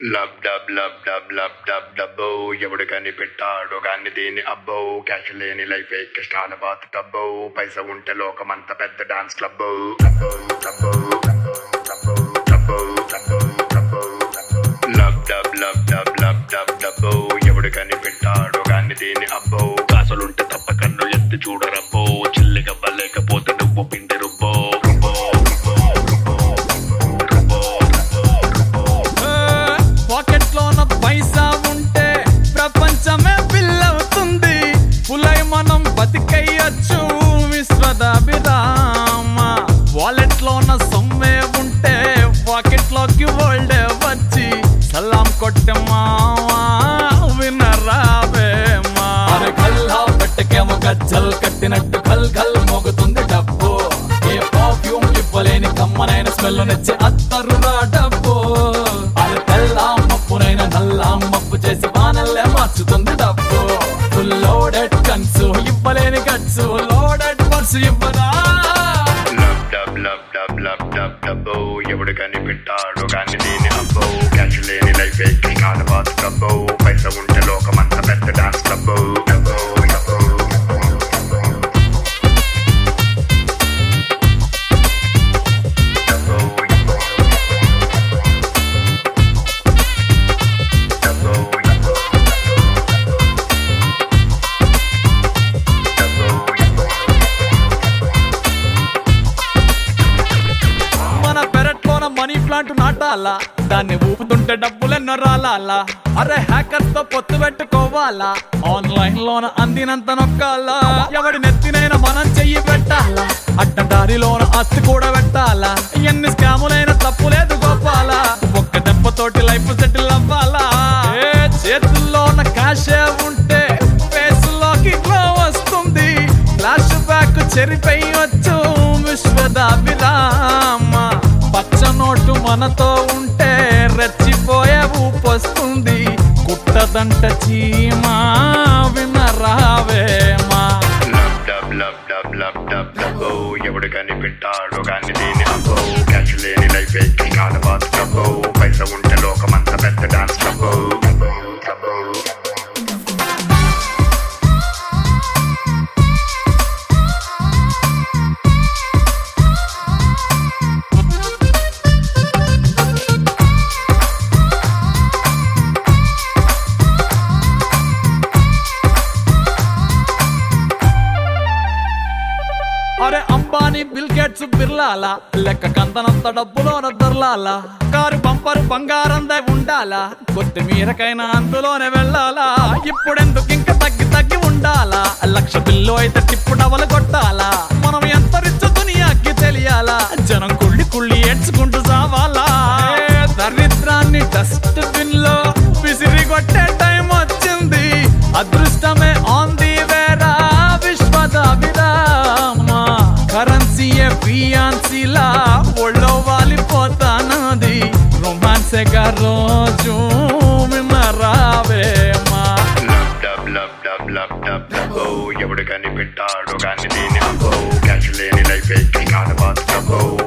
లబ్ dub lub dub lub dub డబ్బో ఎవడు కని పెట్టాడు గాని దీని అబ్బో క్యాష్ లేని లైఫ్ కష్టాల బాత్ టబ్బో పైస ఉంటే లోకమంత పెద్ద dance club lub dub lub dub lub dub డబ్బో ఎవడు కని పెట్టాడు గాని దీని అబ్బో కాసులుంటే తప్ప కన్ను ఎత్తి చూడరబ్బో చిల్లిగా లేకపోతే నువ్వు పిండి రుబ్బో రుబ్బో రుబ్బో రుబ్బో రుబ్బో పాకెట్ లోన పైసా ఉంటే ప్రపంచమే పిల్లవుతుంది పులై మనం బతికయ్యచ్చు విశ్వదాభిరామ వాలెట్ లోన సొమ్మే ఉంటే పాకెట్ లోకి వరల్డ్ వచ్చి సలాం కొట్టే మావా వినరావేమా అరే కల్లా పెట్టకేమో గజ్జల్ కట్టినట్టు కల్ కల్ మోగుతుంది డబ్బు ఏ పర్ఫ్యూమ్ ఇవ్వలేని కమ్మనైన స్మెల్ నచ్చి అత్తరు రా డబ్బు అరే తెల్లా మప్పునైన నల్లా మప్పు చేసి వానల్లే మార్చుతుంది డబ్బు ఫుల్ లోడెడ్ కన్సు ఇవ్వలేని గట్సు లోడెడ్ పర్సు ఇవ్వదా lub dub lub dub lub dub డబ్బో ఎవడు కని పెట్టాడు కానీ దీని అబ్బో క్యాష్ లేని లైఫ్ కాదు బాత్ డబ్బో పైస ఉంటే లోకమంత పెద్ద డాన్స్ క్లబ్బో డబ్బో డబ్బో మన పెరట్లోన మనీ ప్లాంట్ నాటాలా దాన్ని ఊపుతుంటే డబ్బులెన్నో రాలాలా అరే హ్యాకర్స్ తో పొత్తు పెట్టుకోవాలా ఆన్లైన్ లోన అందినంత నొక్కాలా ఎవడి నెత్తినైనా మనం చెయ్యి పెట్టాలా అడ్డదారిలోన ఆస్తి కూడా పెట్టాలా ఎన్ని స్కాములైన తప్పు లేదు గోపాలా ఒక్క దెబ్బతోటి లైఫ్ సెటిల్ అవ్వాలా ఏ చేతుల్లోన కాషే ఉంటే ఫేస్ లోకి గ్లో వస్తుంది ఫ్లాష్ బ్యాక్ చెరిపోయొచ్చు విశ్వదాభిరామ పచ్చ నోటు మనతో ఉంటే రెచ్చిపోయే ఊపొస్తుంది కుట్టదంట చీమా వినరావేమా lub dub lub dub lub dub డబ్బో ఎవడు కని పెట్టాడు కానీ దీని అబ్బో క్యాష్ లేని లైఫ్ కాదు బాత్ డబ్బో పైస ఉంటే లోకమంత పెద్ద డాన్స్ క్లబ్బో డబ్బో డబ్బో అరే అంబానీ బిల్ గేట్స్ బిర్లాలా లెక్క కందనంత డబ్బులోన దొర్లాలా కారు బంపరు బంగారందే ఉండాలా కొత్తిమీరకైనా అందులోనే వెళ్ళాలా ఇప్పుడెందుకు ఇంకా తగ్గి తగ్గి ఉండాలా లక్ష బిల్లు అయితే టిప్పు డబలు కొట్టాలా మనం ఎంత రిచ్ దునియాకి తెలియాలా జనం కుళ్ళి కుళ్ళి ఏడ్చుకుంటూ సావాలా ఏ దరిద్రాన్ని డస్ట్ బిన్ లో విసిరి కొట్టే టైం వచ్చింది అదృష్టమే ఆన్ ది వేరా విశ్వద విరామ కరెన్సీయే ఫియాన్సీలా ఒళ్ళో వాలిపోతానది రొమాన్సేగా రోజు వినరావేమా lub dub lub dub lub dub డబ్బో ఎవడు కని పెట్టాడు కానీ దీని అబ్బో క్యాష్ లేని లైఫ్ కాదు బాత్ డబ్బో